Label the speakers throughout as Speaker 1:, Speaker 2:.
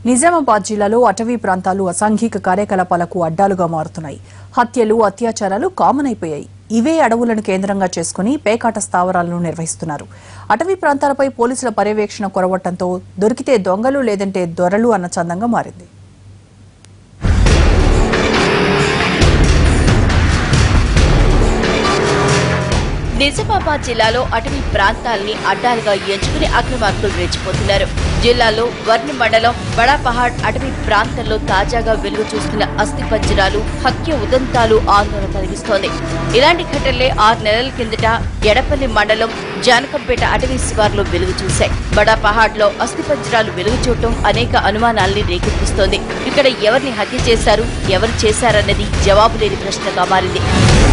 Speaker 1: నిజామాబాద్ జిల్లాలో అటవీ ప్రాంతాలు అసాంఘిక కార్యకలాపాలకు అడ్డాలుగా మారుతున్నాయి హత్యలు అత్యాచారాలు కామన్ అయిపోయాయి ఇవే అడవులను కేంద్రంగా చేసుకుని పేకాట స్థావరాలను నిర్వహిస్తున్నారు అటవీ ప్రాంతాలపై పోలీసుల పర్యవేక్షణ కొరవటంతో దొరికితే దొంగలు లేదంటే దొరలు అన్న చందంగా మారింది
Speaker 2: నిజామాబాద్ జిల్లాలో అటవీ ప్రాంతాల్ని అడ్డాలుగా ఎంచుకుని అక్రమార్కులు రెచ్చిపోతున్నారు జిల్లాలో వర్ణి మండలం బడాపహాడ్ అటవీ ప్రాంతంలో తాజాగా వెలుగు చూస్తున్న అస్థి పంజరాలు హత్య ఉదంతాలు ఆందోళన కలిగిస్తోంది ఇలాంటి ఘటనలే ఆరు నెలల కిందట ఎడపల్లి మండలం జానకంపేట అటవీ శివార్లో వెలుగు చూశాయి బడాపహాడ్ లో అస్థి పంజరాలు వెలుగు చూడటం అనేక అనుమానాల్ని రేకెత్తిస్తోంది ఇక్కడ ఎవరిని హత్య చేశారు ఎవరు చేశారన్నది జవాబు లేని ప్రశ్నగా మారింది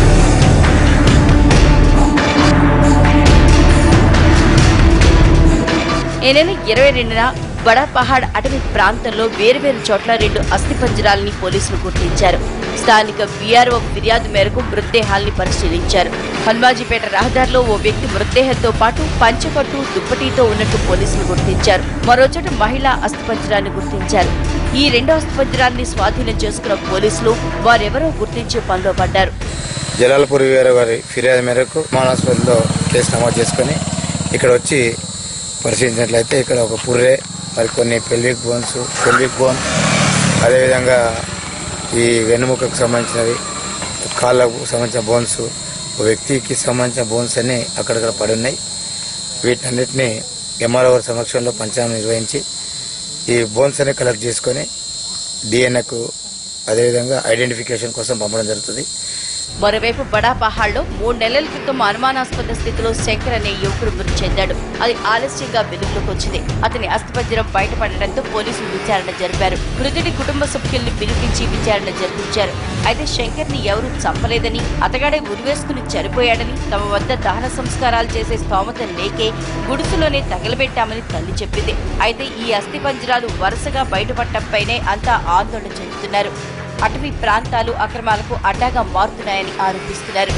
Speaker 2: ఈ నెల ఇరవై రెండున బడా పహాడ్ అటవీ ప్రాంతంలో వేరువేరు చోట్ల రెండు అస్థిపంజరాలని పోలీసులు గుర్తించారు స్థానిక బీఆర్ఓ ఫిర్యాదు మేరకు మృతదేహాల్ని పరిశీలించారు హన్మాజీపేట రహదారిలో ఓ వ్యక్తి మృతదేహంతో పాటు పంచకట్టు దుప్పటితో ఉన్నట్టు పోలీసులు గుర్తించారు మరో చోట మహిళా అస్థిపంజరాన్ని గుర్తించారు ఈ రెండో అస్థిపంజరాన్ని స్వాధీనం చేసుకున్న పోలీసులు వారెవరో గుర్తించే పనిలో పడ్డారు
Speaker 3: జలాలపూర్ వీర గారి ఫిర్యాదు మేరకు మానాస్పత్రిలో కేసు నమోదు చేసుకొని ఇక్కడ వచ్చి పరిశీలించినట్లయితే ఇక్కడ ఒక పుర్రె మరి కొన్ని పెల్విక్ బోన్స్ పెల్విక్ బోన్ అదేవిధంగా ఈ వెన్నుముకకు సంబంధించినవి కాళ్ళకు సంబంధించిన బోన్స్ ఒక వ్యక్తికి సంబంధించిన బోన్స్ అన్ని అక్కడక్కడ పడి ఉన్నాయి వీటన్నిటిని ఎంఆర్ఓ సమక్షంలో పంచాంగం నిర్వహించి ఈ బోన్స్ అన్ని కలెక్ట్ చేసుకొని డిఎన్ఏకు అదేవిధంగా ఐడెంటిఫికేషన్ కోసం పంపడం జరుగుతుంది
Speaker 2: మరోవైపు బడాపహాడ్లో మూడు నెలల క్రితం అనుమానాస్పద స్థితిలో శంకర్ అనే యువకుడు మృతి చెందాడు అది ఆలస్యంగా వెలుగులోకి వచ్చింది అతని అస్థిపంజరం బయటపడడంతో పోలీసులు విచారణ జరిపారు మృతుడి కుటుంబ సభ్యుల్ని పిలిపించి విచారణ జరిపించారు అయితే శంకర్ ని ఎవరూ చంపలేదని అతగాడే ఉరివేసుకుని చనిపోయాడని తమ వద్ద దహన సంస్కారాలు చేసే స్తోమత లేకే గుడిసెలోనే తగలబెట్టామని తల్లి చెప్పింది అయితే ఈ అస్థిపంజరాలు వరుసగా బయటపడటంపైనే అంతా ఆందోళన చెందుతున్నారు అటవీ ప్రాంతాలు అక్రమాలకు అడ్డాగా మారుతున్నాయని ఆరోపిస్తున్నారు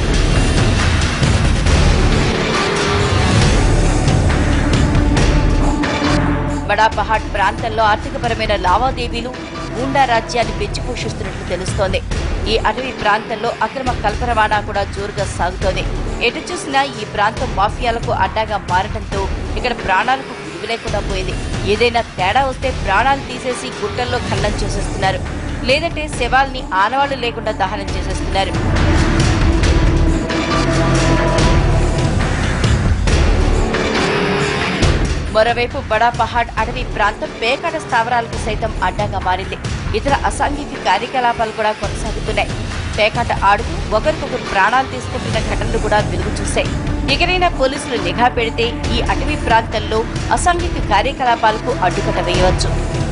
Speaker 2: బడాపహాడ్ ప్రాంతంలో ఆర్థికపరమైన లావాదేవీలు గూండా రాజ్యాన్ని పెంచి పోషిస్తున్నట్లు తెలుస్తోంది ఈ అటవీ ప్రాంతంలో అక్రమ కల్ప రవాణా కూడా జోరుగా సాగుతోంది ఎటు చూసినా ఈ ప్రాంతం మాఫియాలకు అడ్డాగా మారడంతో ఇక్కడ ప్రాణాలకు విలువ లేకుండా పోయింది ఏదైనా తేడా వస్తే ప్రాణాలు తీసేసి గుట్టల్లో ఖండం చేసేస్తున్నారు లేదంటే శవాల్ని ఆనవాళ్లు లేకుండా దహనం చేసేస్తున్నారు మరోవైపు బడా పహాడ్ అటవీ ప్రాంతం పేకాట స్థావరాలకు సైతం అడ్డాగా మారింది ఇతర అసాంఘిక కార్యకలాపాలు కూడా కొనసాగుతున్నాయి పేకాట ఆడుతూ ఒకరికొకరు ప్రాణాలు తీసుకుంటున్న ఘటనలు కూడా వెలుగు చూశాయి ఎగరైనా పోలీసులు నిఘా పెడితే ఈ అటవీ ప్రాంతంలో అసాంఘిక కార్యకలాపాలకు అడ్డుకట్ట వేయవచ్చు